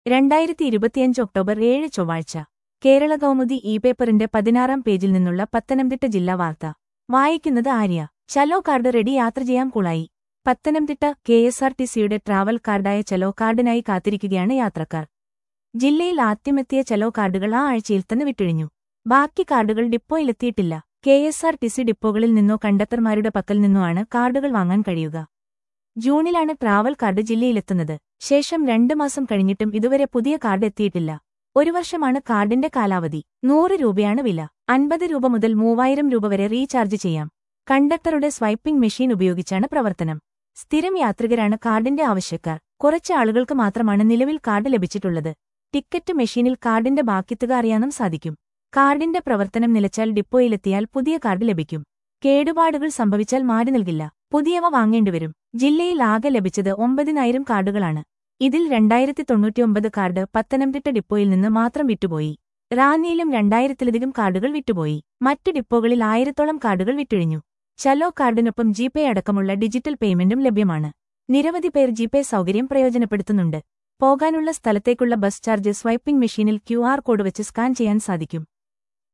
രണ്ടായിരത്തി ഇരുപത്തിയഞ്ച് ഒക്ടോബർ ഏഴ് ചൊവ്വാഴ്ച കേരള കൗമുദി ഇ പേപ്പറിന്റെ പതിനാറാം പേജിൽ നിന്നുള്ള പത്തനംതിട്ട ജില്ലാ വാർത്ത വായിക്കുന്നത് ആര്യ ചലോ കാർഡ് റെഡി യാത്ര ചെയ്യാൻ കുളായി Pathanamthitta K S R T സിയുടെ ട്രാവൽ കാർഡായ ചലോ കാർഡിനായി കാത്തിരിക്കുകയാണ് യാത്രക്കാർ ജില്ലയിൽ ആദ്യമെത്തിയ ചലോ കാർഡുകൾ ആ ആഴ്ചയിൽ തന്നെ വിട്ടൊഴിഞ്ഞു ബാക്കി കാർഡുകൾ ഡിപ്പോയിലെത്തിയിട്ടില്ല K S R T C ഡിപ്പോകളിൽ നിന്നോ കണ്ടക്ടർമാരുടെ പക്കൽ നിന്നോ ആണ് കാർഡുകൾ വാങ്ങാൻ കഴിയുക ജൂണിലാണ് ട്രാവൽ കാർഡ് ജില്ലയിലെത്തുന്നത് ശേഷം രണ്ട് മാസം കഴിഞ്ഞിട്ടും ഇതുവരെ പുതിയ കാർഡ് എത്തിയിട്ടില്ല ഒരു വർഷമാണ് കാർഡിന്റെ കാലാവധി നൂറ് രൂപയാണ് വില അൻപത് രൂപ മുതൽ മൂവായിരം രൂപ വരെ റീചാർജ് ചെയ്യാം കണ്ടക്ടറുടെ സ്വൈപ്പിംഗ് മെഷീൻ ഉപയോഗിച്ചാണ് പ്രവർത്തനം സ്ഥിരം യാത്രികരാണ് കാർഡിന്റെ ആവശ്യക്കാർ കുറച്ച് ആളുകൾക്ക് മാത്രമാണ് നിലവിൽ കാർഡ് ലഭിച്ചിട്ടുള്ളത് ടിക്കറ്റ് മെഷീനിൽ കാർഡിന്റെ ബാക്കിത്തുക അറിയാനും സാധിക്കും കാർഡിന്റെ പ്രവർത്തനം നിലച്ചാൽ ഡിപ്പോയിലെത്തിയാൽ പുതിയ കാർഡ് ലഭിക്കും കേടുപാടുകൾ സംഭവിച്ചാൽ മാറി നൽകില്ല പുതിയവ വാങ്ങേണ്ടിവരും ജില്ലയിൽ ആകെ ലഭിച്ചത് ഒമ്പതിനായിരം കാർഡുകളാണ് ഇതിൽ രണ്ടായിരത്തി തൊണ്ണൂറ്റിയൊമ്പത് കാർഡ് പത്തനംതിട്ട ഡിപ്പോയിൽ നിന്ന് മാത്രം വിറ്റുപോയി റാന്നിയിലും രണ്ടായിരത്തിലധികം കാർഡുകൾ വിറ്റുപോയി മറ്റ് ഡിപ്പോകളിൽ ആയിരത്തോളം കാർഡുകൾ വിറ്റൊഴിഞ്ഞു ചലോ കാർഡിനൊപ്പം ജിപേ അടക്കമുള്ള ഡിജിറ്റൽ പേയ്മെന്റും ലഭ്യമാണ് നിരവധി പേർ ജിപേ സൗകര്യം പ്രയോജനപ്പെടുത്തുന്നുണ്ട് പോകാനുള്ള സ്ഥലത്തേക്കുള്ള ബസ് ചാർജ് സ്വൈപ്പിംഗ് മെഷീനിൽ ക്യു കോഡ് വെച്ച് സ്കാൻ ചെയ്യാൻ സാധിക്കും